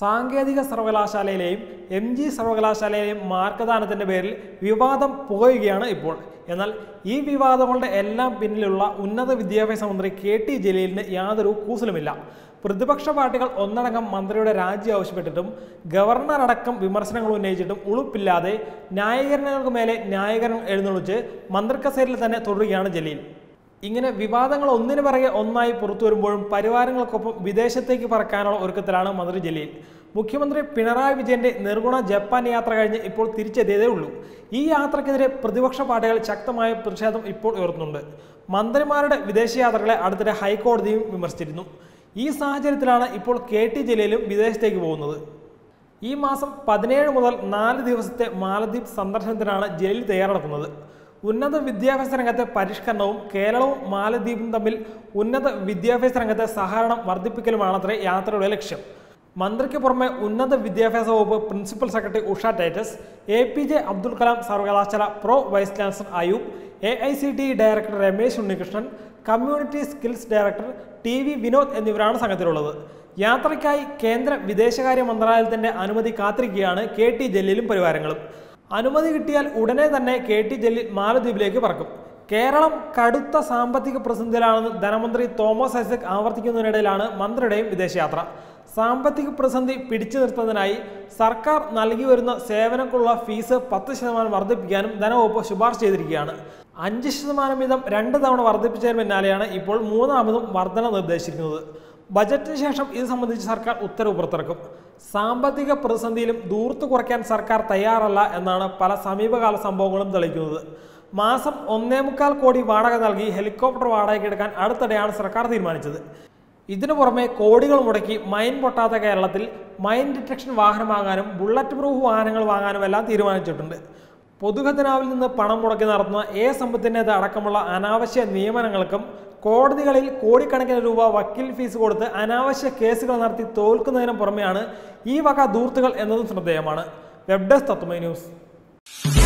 സാങ്കേതിക സർവകലാശാലയിലെയും M G സർവകലാശാലയിലെയും മാർക്കദാനത്തിന്റെ പേരിൽ വിവാദം പുകയുകയാണ് ഇപ്പോൾ എന്നാൽ ഈ വിവാദങ്ങളുടെ എല്ലാം പിന്നിലുള്ള ഉന്നത വിദ്യാഭ്യാസ മന്ത്രി കെ ടി ജലീലിന് യാതൊരു കൂസലുമില്ല പ്രതിപക്ഷ പാർട്ടികൾ ഒന്നടങ്കം മന്ത്രിയുടെ രാജി ആവശ്യപ്പെട്ടിട്ടും ഗവർണർ അടക്കം വിമർശനങ്ങൾ ഉന്നയിച്ചിട്ടും ഉളുപ്പില്ലാതെ ന്യായീകരണങ്ങൾക്ക് മേലെ ന്യായീകരണം എഴുന്നള്ളിച്ച് മന്ത്രിക്കസേരയിൽ തന്നെ തുടരുകയാണ് ജലീൽ ഇങ്ങനെ വിവാദങ്ങൾ ഒന്നിനു പിറകെ ഒന്നായി പുറത്തു വരുമ്പോഴും പരിവാരങ്ങൾക്കൊപ്പം വിദേശത്തേക്ക് പറക്കാനുള്ള ഒരുക്കത്തിലാണ് മന്ത്രി ജലീൽ മുഖ്യമന്ത്രി പിണറായി വിജയന്റെ നിർഗുണ ജപ്പാൻ യാത്ര കഴിഞ്ഞ് ഇപ്പോൾ തിരിച്ചെത്തിയതേ ഉള്ളൂ ഈ യാത്രക്കെതിരെ പ്രതിപക്ഷ പാർട്ടികൾ ശക്തമായ പ്രതിഷേധം ഇപ്പോൾ ഉയർത്തുന്നുണ്ട് മന്ത്രിമാരുടെ വിദേശയാത്രകളെ അടുത്തിടെ ഹൈക്കോടതിയും വിമർശിച്ചിരുന്നു ഈ സാഹചര്യത്തിലാണ് ഇപ്പോൾ കെ ടി ജലീലും വിദേശത്തേക്ക് പോകുന്നത് ഈ മാസം പതിനേഴ് മുതൽ നാല് ദിവസത്തെ മാലദ്വീപ് സന്ദർശനത്തിനാണ് ജലീൽ തയ്യാറെടുക്കുന്നത് ഉന്നത വിദ്യാഭ്യാസ രംഗത്തെ പരിഷ്കരണവും കേരളവും മാലദ്വീപും തമ്മിൽ ഉന്നത വിദ്യാഭ്യാസ രംഗത്തെ സഹകരണം വർദ്ധിപ്പിക്കലുമാണത്രേ യാത്രയുടെ ലക്ഷ്യം മന്ത്രിക്ക് പുറമെ ഉന്നത വിദ്യാഭ്യാസ വകുപ്പ് principal secretary Usha Titus A P J Abdul Kalam സർവകലാശാല pro vice chancellor Ayoob A I C T director Ramesh Unnikrishnan community skills director T V Vinod എന്നിവരാണ് സംഘത്തിലുള്ളത് യാത്രയ്ക്കായി കേന്ദ്ര വിദേശകാര്യ മന്ത്രാലയത്തിന്റെ അനുമതി കാത്തിരിക്കുകയാണ് കെ ടി ജലീലും പരിവാരങ്ങളും അനുമതി കിട്ടിയാൽ ഉടനെ തന്നെ കെ ടി ജലീൽ മാലദ്വീപിലേക്ക് പറക്കും കേരളം കടുത്ത സാമ്പത്തിക പ്രതിസന്ധിയിലാണെന്ന് ധനമന്ത്രി തോമസ് ഐസക് ആവർത്തിക്കുന്നതിനിടയിലാണ് മന്ത്രിയുടെയും വിദേശയാത്ര സാമ്പത്തിക പ്രതിസന്ധി പിടിച്ചു നിർത്തുന്നതിനായി സർക്കാർ നൽകി വരുന്ന സേവനങ്ങൾക്കുള്ള ഫീസ് പത്ത് ശതമാനം വർദ്ധിപ്പിക്കാനും ധനവകുപ്പ് ശുപാർശ ചെയ്തിരിക്കുകയാണ് അഞ്ച് ശതമാനം വീതം രണ്ട് തവണ വർദ്ധിപ്പിച്ചതിന് പിന്നാലെയാണ് ഇപ്പോൾ മൂന്നാമതും വർധന നിർദ്ദേശിച്ചിരിക്കുന്നത് ബജറ്റിന് ശേഷം ഇത് സംബന്ധിച്ച് സർക്കാർ ഉത്തരവ് പുറത്തിറക്കും സാമ്പത്തിക പ്രതിസന്ധിയിലും ദൂർത്ത് കുറയ്ക്കാൻ സർക്കാർ തയ്യാറല്ല എന്നാണ് പല സമീപകാല സംഭവങ്ങളും തെളിയിക്കുന്നത് മാസം ഒന്നേ മുക്കാൽ കോടി വാടക നൽകി ഹെലികോപ്റ്റർ വാടകയ്ക്ക് എടുക്കാൻ അടുത്തിടെയാണ് സർക്കാർ തീരുമാനിച്ചത് ഇതിനു പുറമെ കോടികൾ മുടക്കി മൈൻ പൊട്ടാത്ത കേരളത്തിൽ മൈൻ ഡിറ്റക്ഷൻ വാഹനം വാങ്ങാനും ബുള്ളറ്റ് പ്രൂഫ് വാഹനങ്ങൾ വാങ്ങാനും എല്ലാം തീരുമാനിച്ചിട്ടുണ്ട് പൊതുഖജനാവിൽ നിന്ന് പണം മുടക്കി നടത്തുന്ന എ സമ്പത്തിൻ്റെത് അടക്കമുള്ള അനാവശ്യ നിയമനങ്ങൾക്കും കോടതികളിൽ കോടിക്കണക്കിന് രൂപ വക്കീൽ ഫീസ് കൊടുത്ത് അനാവശ്യ കേസുകൾ നടത്തി തോൽക്കുന്നതിനും പുറമെയാണ് ഈ വക ദൂർത്തുകൾ എന്നതും ശ്രദ്ധേയമാണ് വെബ് ഡെസ്ക് തത്വമൈ ന്യൂസ്